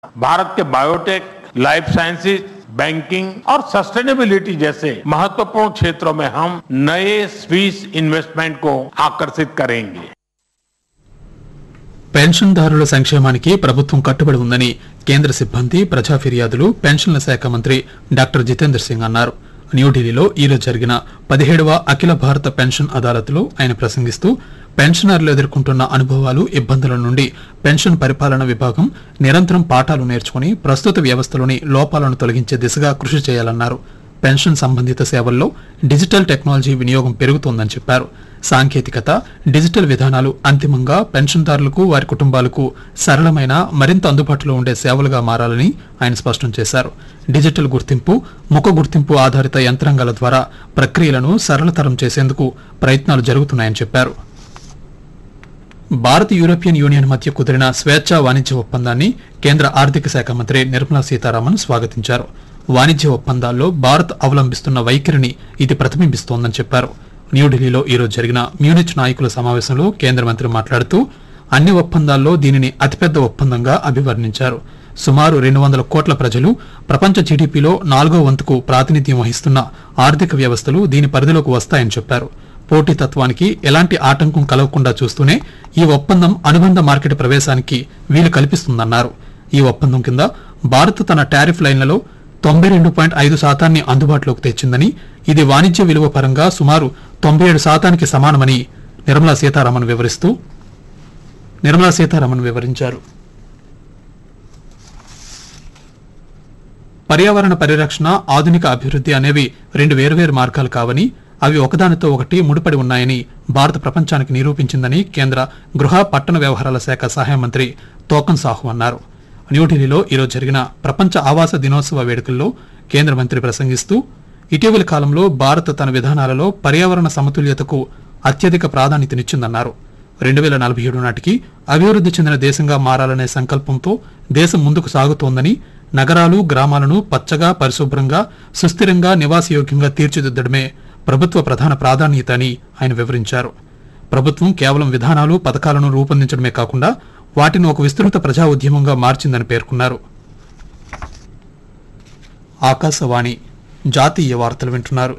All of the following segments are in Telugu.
भारत के बायोटेक लाइफ साइंसेज बैंकिंग और सस्टेनेबिलिटी जैसे महत्वपूर्ण क्षेत्रों में हम नए स्विस इन्वेस्टमेंट को आकर्षित करेंगे పెన్షన్దారుల సంక్షేమానికి ప్రభుత్వం కట్టుబడి ఉందని కేంద్ర సిబ్బంది ప్రజా ఫిర్యాదులు పెన్షన్ల శాఖ మంత్రి డాక్టర్ జితేంద్ర సింగ్ అన్నారు న్యూఢిల్లీలో ఈరోజు జరిగిన పదిహేడవ అఖిల భారత పెన్షన్ అదాలత్లో ఆయన ప్రసంగిస్తూ పెన్షనర్లు ఎదుర్కొంటున్న అనుభవాలు ఇబ్బందుల నుండి పెన్షన్ పరిపాలన విభాగం నిరంతరం పాఠాలు నేర్చుకుని ప్రస్తుత వ్యవస్థలోని లోపాలను తొలగించే దిశగా కృషి చేయాలన్నారు పెన్షన్ సంబంధిత సేవల్లో డిజిటల్ టెక్నాలజీ వినియోగం పెరుగుతోందని చెప్పారు సాంకేతికత డిజిటల్ విధానాలు అంతిమంగా పెన్షన్దారులకు వారి కుటుంబాలకు సరళమైన మరింత అందుబాటులో ఉండే సేవలుగా మారాలని ఆయన స్పష్టం చేశారు డిజిటల్ గుర్తింపు ముఖ గుర్తింపు ఆధారిత యంత్రాంగాల ద్వారా ప్రక్రియలను సరళతరం చేసేందుకు ప్రయత్నాలు జరుగుతున్నాయని చెప్పారు భారత్ యూరోపియన్ యూనియన్ మధ్య కుదిరిన స్వేచ్ఛా వాణిజ్య ఒప్పందాన్ని కేంద్ర ఆర్థిక శాఖ మంత్రి నిర్మలా సీతారామన్ స్వాగతించారు వాణిజ్య ఒప్పందాల్లో భారత్ అవలంబిస్తున్న వైఖరిని ఇది ప్రతిబింబిస్తోందని చెప్పారు న్యూఢిల్లీలో ఈరోజు జరిగిన మ్యూనిచ్ నాయకుల సమావేశంలో కేంద్ర మంత్రి మాట్లాడుతూ అన్ని ఒప్పందాల్లో దీనిని అతిపెద్ద ఒప్పందంగా అభివర్ణించారు సుమారు రెండు వందల కోట్ల ప్రజలు ప్రపంచ జీడీపీలో నాలుగో వంతుకు ప్రాతినిధ్యం వహిస్తున్న ఆర్థిక వ్యవస్థలు దీని పరిధిలోకి వస్తాయని చెప్పారు పోటీతత్వానికి ఎలాంటి ఆటంకం కలగకుండా చూస్తూనే ఈ ఒప్పందం అనుబంధ మార్కెట్ ప్రవేశానికి వీలు కల్పిస్తుందన్నారు ఈ ఒప్పందం కింద భారత్ తన టారిఫ్ లైన్లలో తొంభై రెండు పాయింట్ ఐదు శాతాన్ని అందుబాటులోకి తెచ్చిందని ఇది వాణిజ్య విలువ పరంగా సుమారు తొంభై ఏడు శాతానికి సమానమని నిర్మలా సీతారామన్ వివరిస్తూ నిర్మలా సీతారామన్ వివరించారు పర్యావరణ పరిరక్షణ ఆధునిక అభివృద్ధి అనేవి రెండు వేర్వేరు మార్గాలు కావని అవి ఒకదానితో ఒకటి ముడిపడి ఉన్నాయని భారత ప్రపంచానికి నిరూపించిందని కేంద్ర గృహ పట్టణ వ్యవహారాల శాఖ సహాయ మంత్రి తోకన్ సాహు అన్నారు న్యూఢిల్లీలో ఈరోజు జరిగిన ప్రపంచ ఆవాస దినోత్సవ వేడుకల్లో కేంద్ర మంత్రి ప్రసంగిస్తూ ఇటీవలి కాలంలో భారత్ తన విధానాలలో పర్యావరణ సమతుల్యతకు అత్యధిక ప్రాధాన్యతనిచ్చిందన్నారు రెండు వేల నలభై ఏడు నాటికి అభివృద్ధి చెందిన దేశంగా మారాలనే సంకల్పంతో దేశం ముందుకు సాగుతోందని నగరాలు గ్రామాలను పచ్చగా పరిశుభ్రంగా సుస్థిరంగా నివాసయోగ్యంగా తీర్చిదిద్దడమే ప్రభుత్వ ప్రధాన ప్రాధాన్యత అని ఆయన వివరించారు ప్రభుత్వం కేవలం విధానాలు పథకాలను రూపొందించడమే కాకుండా వాటిని ఒక విస్తృత ప్రజా ఉద్యమంగా మార్చిందని పేర్కొన్నారు ఆకాశవాణి జాతీయ వార్తలు వింటున్నారు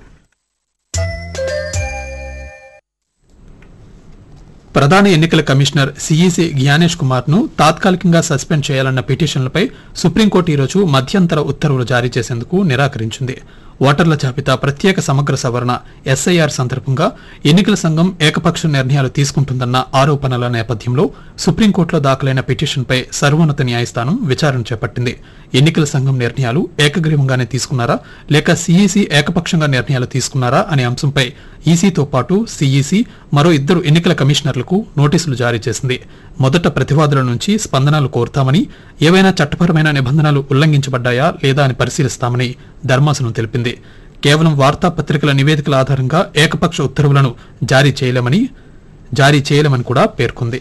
ప్రధాన ఎన్నికల కమిషనర్ సిఈసి జ్ఞానేష్ కుమార్ ను తాత్కాలికంగా సస్పెండ్ చేయాలన్న పిటిషన్లపై సుప్రీంకోర్టు ఈరోజు మధ్యంతర ఉత్తర్వులు జారీ చేసేందుకు నిరాకరించింది ఓటర్ల జాబితా ప్రత్యేక సమగ్ర సవరణ ఎస్ఐఆర్ సందర్భంగా ఎన్నికల సంఘం ఏకపక్ష నిర్ణయాలు తీసుకుంటుందన్న ఆరోపణల నేపథ్యంలో సుప్రీంకోర్టులో దాఖలైన పిటిషన్పై సర్వోన్నత న్యాయస్థానం విచారణ చేపట్టింది ఎన్నికల సంఘం నిర్ణయాలు ఏకగ్రీవంగానే తీసుకున్నారా లేక సిఈసి ఏకపక్షంగా నిర్ణయాలు తీసుకున్నారా అనే అంశంపై ఈసీతో పాటు సిఈసి మరో ఇద్దరు ఎన్నికల కమిషనర్లకు నోటీసులు జారీ చేసింది మొదట ప్రతివాదుల నుంచి స్పందనలు కోరుతామని ఏవైనా చట్టపరమైన నిబంధనలు ఉల్లంఘించబడ్డాయా లేదా అని పరిశీలిస్తామని ధర్మాసనం తెలిపింది కేవలం వార్తాపత్రికల నివేదికల ఆధారంగా ఏకపక్ష ఉత్తర్వులను జారీ చేయలేమని జారీ చేయలేమని కూడా పేర్కొంది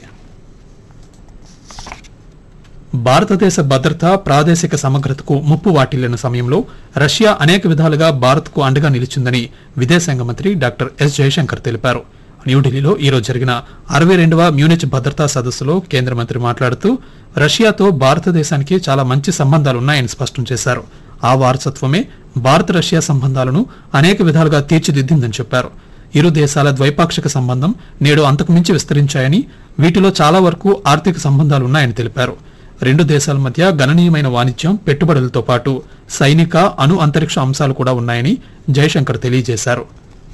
భారతదేశ భద్రత ప్రాదేశిక సమగ్రతకు ముప్పు వాటిల్లిన సమయంలో రష్యా అనేక విధాలుగా భారత్కు అండగా నిలిచిందని విదేశాంగ మంత్రి డాక్టర్ ఎస్ జయశంకర్ తెలిపారు న్యూఢిల్లీలో ఈరోజు జరిగిన అరవై రెండవ మ్యూనిచ్ భద్రతా సదస్సులో కేంద్ర మంత్రి మాట్లాడుతూ రష్యాతో భారతదేశానికి చాలా మంచి సంబంధాలున్నాయని స్పష్టం చేశారు ఆ వారసత్వమే భారత రష్యా సంబంధాలను అనేక విధాలుగా తీర్చిదిద్దిందని చెప్పారు ఇరు దేశాల ద్వైపాక్షిక సంబంధం నేడు అంతకుమించి విస్తరించాయని వీటిలో చాలా వరకు ఆర్థిక సంబంధాలున్నాయని తెలిపారు రెండు దేశాల మధ్య గణనీయమైన వాణిజ్యం పెట్టుబడులతో పాటు సైనిక అణు అంతరిక్ష అంశాలు కూడా ఉన్నాయని జయశంకర్ తెలియజేశారు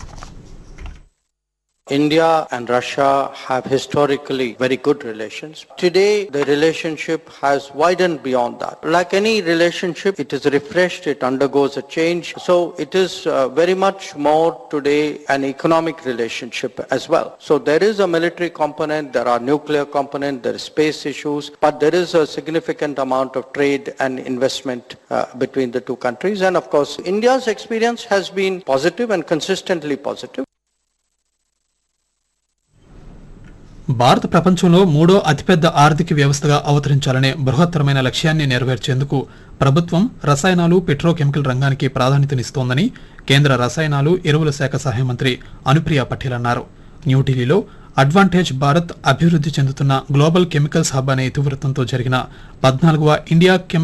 India and Russia have historically very good relations. Today, the relationship has widened beyond that. Like any relationship, it is refreshed, it undergoes a change. So it is uh, very much more today an economic relationship as well. So there is a military component, there are nuclear component, there is space issues, but there is a significant amount of trade and investment uh, between the two countries. And of course, India's experience has been positive and consistently positive. భారత ప్రపంచంలో మూడో అతిపెద్ద ఆర్థిక వ్యవస్థగా అవతరించాలనే బృహత్తరమైన లక్ష్యాన్ని నెరవేర్చేందుకు ప్రభుత్వం రసాయనాలు పెట్రోకెమికల్ రంగానికి ప్రాధాన్యతనిస్తోందని కేంద్ర రసాయనాలు ఎరువుల శాఖ సహాయ మంత్రి అనుప్రియ పటేల్ అన్నారు న్యూఢిల్లీలో అడ్వాంటేజ్ భారత్ అభివృద్ధి చెందుతున్న గ్లోబల్ కెమికల్స్ హబ్ అనే ఇతివృత్తంతో జరిగిన పద్నాలుగవ ఇండియా కెమ్